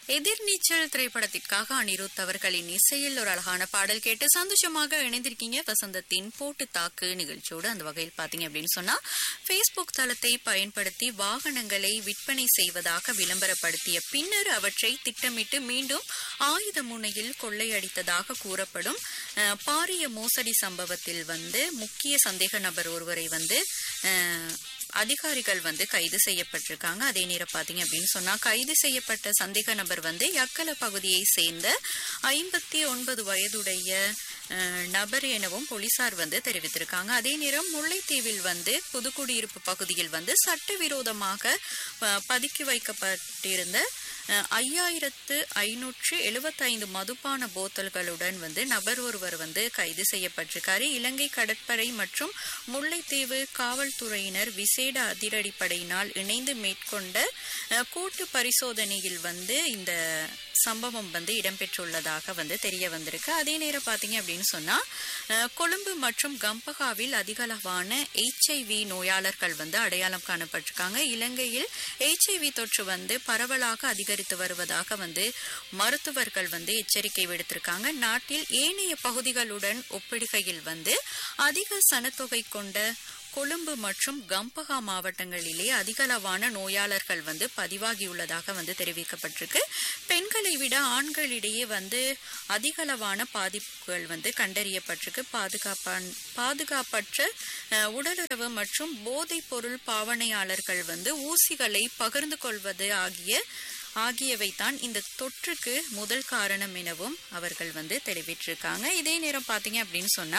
எதிர்நீச்சல் திரைப்படத்திற்காக அனிருத் அவர்களின் இசையில் ஒரு அழகான பாடல் கேட்டு சந்தோஷமாக இணைந்திருக்கீங்க வசந்தத்தின் போட்டு தாக்கு நிகழ்ச்சியோடு அந்த வகையில் பாத்தீங்க அப்படின்னு சொன்னா Facebook தளத்தை பயன்படுத்தி வாகனங்களை விற்பனை செய்வதாக விளம்பரப்படுத்திய பின்னர் அவற்றை திட்டமிட்டு மீண்டும் ஆயுத முனையில் கொள்ளையடித்ததாக கூறப்படும் அஹ், பாரிய மோசடி சம்பவத்தில் வந்து முக்கிய சந்தேக நபர் ஒருவரை வந்து அஹ், அதிகாரிகள் வந்து கைது செய்யப்பட்டிருக்காங்க அதே நேரம் பாத்தீங்க அப்படின்னு சொன்னா கைது செய்யப்பட்ட சந்தேக நபர் வந்து யக்கல பகுதியை சேர்ந்த ஐம்பத்தி ஒன்பது வயதுடைய அஹ், நபர் எனவும் போலீசார் வந்து தெரிவித்திருக்காங்க அதே நேரம் முல்லைத்தீவில் வந்து புதுக்குடியிருப்பு பகுதியில் வந்து சட்டவிரோதமாக அஹ், பதுக்கி வைக்கப்பட்டிருந்த அஹ், ஐயாயிரத்து ஐநூற்று எழுபத்தைந்து மதுபான போத்தல்களுடன் வந்து நபர் ஒருவர் வந்து கைது செய்யப்பட்டிருக்காரு இலங்கை கடற்படை மற்றும் முல்லைத்தீவு காவல்துறையினர் விசேட அதிரடிப்படையினால் இணைந்து மேற்கொண்ட அஹ், கூட்டு பரிசோதனையில் வந்து இந்த சம்பவம் வந்து இடம்பெற்றுள்ளதாக வந்து தெரிய வந்திருக்கு அதே நேரம் பாத்தீங்க அப்படின்னு சொன்னா அஹ், கொழும்பு மற்றும் கம்பகாவில் அதிகளவான எச்ஐவி நோயாளர்கள் வந்து அடையாளம் காணப்பட்டிருக்காங்க இலங்கையில் எச்ஐவி தொற்று வந்து பரவலாக அதிகரித்து வருவதாக வந்து மருத்துவர்கள் வந்து எச்சரிக்கை விடுத்திருக்காங்க நாட்டில் ஏனைய பகுதிகளுடன் ஒப்பிடுகையில் வந்து அதிக சனத்தொகை கொண்ட கொழும்பு மற்றும் கம்பகா மாவட்டங்களிலே அதிகளவான நோயாளர்கள் வந்து பதிவாகியுள்ளதாக வந்து தெரிவிக்கப்பட்டிருக்கு பெண்களை விட ஆண்களிடையே வந்து அதிகளவான பாதிப்புகள் வந்து கண்டறியப்பட்டிருக்கு பாதுகாப்பான் பாதுகாப்பற்ற அஹ், உடலுறவு மற்றும் போதைப் பொருள் பாவனையாளர்கள் வந்து ஊசிகளை பகிர்ந்து கொள்வது ஆகிய ஆகியவை தான் இந்த தொற்றுக்கு முதல் காரணம் எனவும் அவர்கள் வந்து தெரிவித்திருக்காங்க இதே நேரம் பாத்தீங்க அப்படின்னு சொன்னா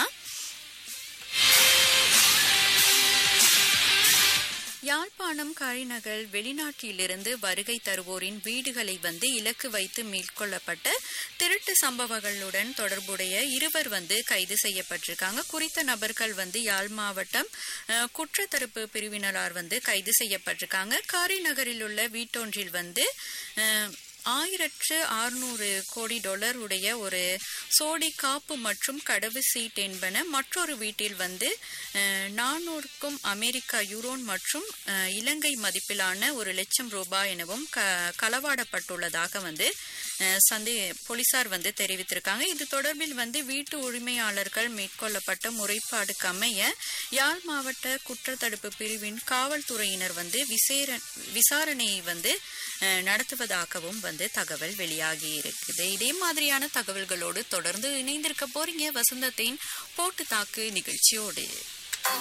யாழ்ப்பாணம் கரிநகர் வெளிநாட்டிலிருந்து வருகை தருவோரின் வீடுகளை வந்து இலக்கு வைத்து மேற்கொள்ளப்பட்ட திருட்டு சம்பவங்களுடன் தொடர்புடைய இருவர் வந்து கைது செய்யப்பட்டிருக்காங்க குறித்த நபர்கள் வந்து யாழ் மாவட்டம் அஹ், குற்றத்தடுப்பு பிரிவினரார் வந்து கைது செய்யப்பட்டிருக்காங்க காரிநகரில் உள்ள வீட்டொன்றில் வந்து அஹ், ஆயிரத்து அறுநூறு கோடி டாலர் உடைய ஒரு சோடி காப்பு மற்றும் கடவு சீட் என்பன மற்றொரு வீட்டில் வந்து நானூறுக்கும் அமெரிக்கா யூரோன் மற்றும் அஹ், இலங்கை மதிப்பிலான ஒரு லட்சம் ரூபாய் எனவும் க களவாடப்பட்டுள்ளதாக வந்து அஹ், சந்தே போலீசார் வந்து தெரிவித்திருக்காங்க இது தொடர்பில் வந்து வீட்டு உரிமையாளர்கள் மேற்கொள்ளப்பட்ட முறைப்பாடுக்கு அமைய யாழ் மாவட்ட குற்றத்தடுப்பு பிரிவின் காவல்துறையினர் வந்து விசேர விசாரணையை வந்து அஹ், நடத்துவதாகவும் வந்து தகவல் வெளியாகி இருக்குது இதே மாதிரியான தகவல்களோடு தொடர்ந்து இணைந்திருக்க போறீங்க வசந்தத்தின் போட்டு தாக்கு நிகழ்ச்சியோடு